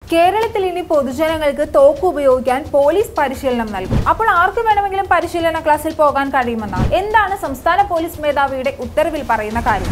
കേരളത്തിൽ ഇനി പൊതുജനങ്ങൾക്ക് തോക്ക് ഉപയോഗിക്കാൻ പോലീസ് പരിശീലനം നൽകും അപ്പോൾ ആർക്ക് വേണമെങ്കിലും പരിശീലന ക്ലാസ്സിൽ പോകാൻ കഴിയുമെന്നാണ് എന്താണ് സംസ്ഥാന പോലീസ് മേധാവിയുടെ ഉത്തരവിൽ പറയുന്ന കാര്യം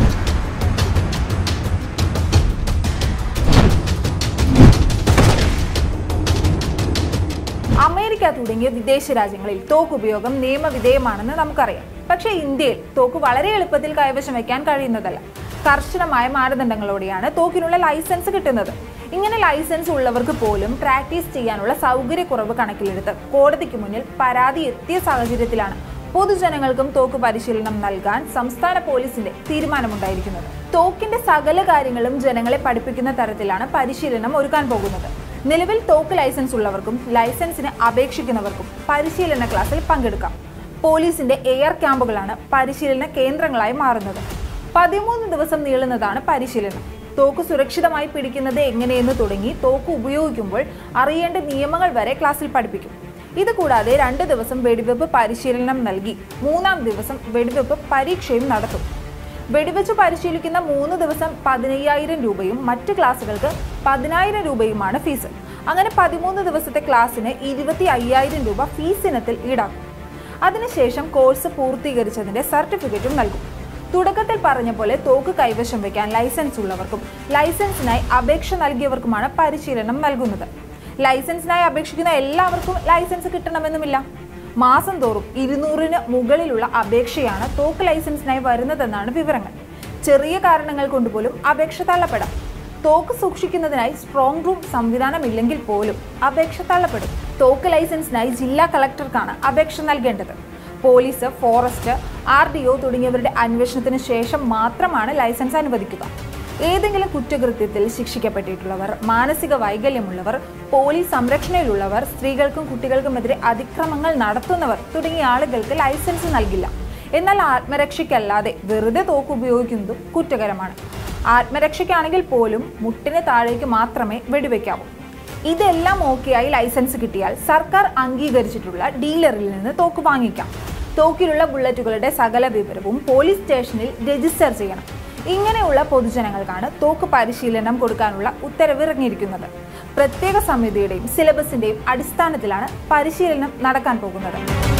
അമേരിക്ക തുടങ്ങിയ വിദേശ രാജ്യങ്ങളിൽ തോക്ക് ഉപയോഗം നിയമവിധേയമാണെന്ന് നമുക്കറിയാം പക്ഷേ ഇന്ത്യയിൽ തോക്ക് വളരെ എളുപ്പത്തിൽ കൈവശം വയ്ക്കാൻ കഴിയുന്നതല്ല കർശനമായ മാനദണ്ഡങ്ങളോടെയാണ് തോക്കിനുള്ള ലൈസൻസ് കിട്ടുന്നത് ഇങ്ങനെ ലൈസൻസ് ഉള്ളവർക്ക് പോലും പ്രാക്ടീസ് ചെയ്യാനുള്ള സൗകര്യക്കുറവ് കണക്കിലെടുത്ത് കോടതിക്ക് മുന്നിൽ പരാതി എത്തിയ സാഹചര്യത്തിലാണ് പൊതുജനങ്ങൾക്കും തോക്ക് പരിശീലനം നൽകാൻ സംസ്ഥാന പോലീസിന്റെ തീരുമാനമുണ്ടായിരിക്കുന്നത് തോക്കിന്റെ സകല കാര്യങ്ങളും ജനങ്ങളെ പഠിപ്പിക്കുന്ന തരത്തിലാണ് പരിശീലനം ഒരുക്കാൻ പോകുന്നത് നിലവിൽ തോക്ക് ലൈസൻസ് ഉള്ളവർക്കും ലൈസൻസിന് അപേക്ഷിക്കുന്നവർക്കും പരിശീലന ക്ലാസ്സിൽ പങ്കെടുക്കാം പോലീസിന്റെ എയർ ക്യാമ്പുകളാണ് പരിശീലന കേന്ദ്രങ്ങളായി മാറുന്നത് പതിമൂന്ന് ദിവസം നീളുന്നതാണ് പരിശീലനം തോക്ക് സുരക്ഷിതമായി പിടിക്കുന്നത് എങ്ങനെയെന്ന് തുടങ്ങി തോക്ക് ഉപയോഗിക്കുമ്പോൾ അറിയേണ്ട നിയമങ്ങൾ വരെ ക്ലാസ്സിൽ പഠിപ്പിക്കും ഇത് കൂടാതെ രണ്ട് ദിവസം വെടിവെപ്പ് പരിശീലനം നൽകി മൂന്നാം ദിവസം വെടിവെപ്പ് പരീക്ഷയും നടത്തും വെടിവെച്ച് പരിശീലിക്കുന്ന മൂന്ന് ദിവസം പതിനയ്യായിരം രൂപയും മറ്റ് ക്ലാസ്സുകൾക്ക് പതിനായിരം രൂപയുമാണ് ഫീസ് അങ്ങനെ പതിമൂന്ന് ദിവസത്തെ ക്ലാസ്സിന് ഇരുപത്തി അയ്യായിരം രൂപ ഫീസ് ഇനത്തിൽ ഈടാക്കും അതിനുശേഷം കോഴ്സ് പൂർത്തീകരിച്ചതിന്റെ സർട്ടിഫിക്കറ്റും നൽകും തുടക്കത്തിൽ പറഞ്ഞ പോലെ തോക്ക് കൈവശം വയ്ക്കാൻ ലൈസൻസ് ഉള്ളവർക്കും ലൈസൻസിനായി അപേക്ഷ നൽകിയവർക്കുമാണ് പരിശീലനം നൽകുന്നത് ലൈസൻസിനായി അപേക്ഷിക്കുന്ന എല്ലാവർക്കും ലൈസൻസ് കിട്ടണമെന്നുമില്ല മാസം തോറും ഇരുന്നൂറിന് മുകളിലുള്ള അപേക്ഷയാണ് തോക്ക് ലൈസൻസിനായി വരുന്നതെന്നാണ് വിവരങ്ങൾ ചെറിയ കാരണങ്ങൾ കൊണ്ടുപോലും അപേക്ഷ തള്ളപ്പെടാം തോക്ക് സൂക്ഷിക്കുന്നതിനായി സ്ട്രോങ് റൂം സംവിധാനമില്ലെങ്കിൽ പോലും അപേക്ഷ തള്ളപ്പെടും തോക്ക് ലൈസൻസിനായി ജില്ലാ കളക്ടർക്കാണ് അപേക്ഷ നൽകേണ്ടത് police forest R D O തുടങ്ങിയവരുടെ അന്വേഷണത്തിന് ശേഷം മാത്രമാണ് ലൈസൻസ് അനുവദിക്കുക ഏതെങ്കിലും കുറ്റകൃത്യത്തിൽ ശിക്ഷിക്കപ്പെട്ടിട്ടുള്ളവർ മാനസിക വൈകല്യമുള്ളവർ പോലീസ് സംരക്ഷണയിലുള്ളവർ സ്ത്രീകൾക്കും കുട്ടികൾക്കുമെതിരെ അതിക്രമങ്ങൾ നടത്തുന്നവർ തുടങ്ങിയ ആളുകൾക്ക് ലൈസൻസ് നൽകില്ല എന്നാൽ ആത്മരക്ഷയ്ക്കല്ലാതെ വെറുതെ തോക്ക് ഉപയോഗിക്കുന്നതും കുറ്റകരമാണ് ആത്മരക്ഷയ്ക്കാണെങ്കിൽ പോലും മുട്ടിന് താഴേക്ക് മാത്രമേ വെടിവെക്കാവൂ ഇതെല്ലാം ഓക്കെയായി ലൈസൻസ് കിട്ടിയാൽ സർക്കാർ അംഗീകരിച്ചിട്ടുള്ള ഡീലറിൽ നിന്ന് തോക്ക് വാങ്ങിക്കാം തോക്കിലുള്ള ബുള്ളറ്റുകളുടെ സകല വിവരവും പോലീസ് സ്റ്റേഷനിൽ രജിസ്റ്റർ ചെയ്യണം ഇങ്ങനെയുള്ള പൊതുജനങ്ങൾക്കാണ് തോക്ക് പരിശീലനം കൊടുക്കാനുള്ള ഉത്തരവ് ഇറങ്ങിയിരിക്കുന്നത് പ്രത്യേക സമിതിയുടെയും സിലബസിന്റെയും അടിസ്ഥാനത്തിലാണ് പരിശീലനം നടക്കാൻ പോകുന്നത്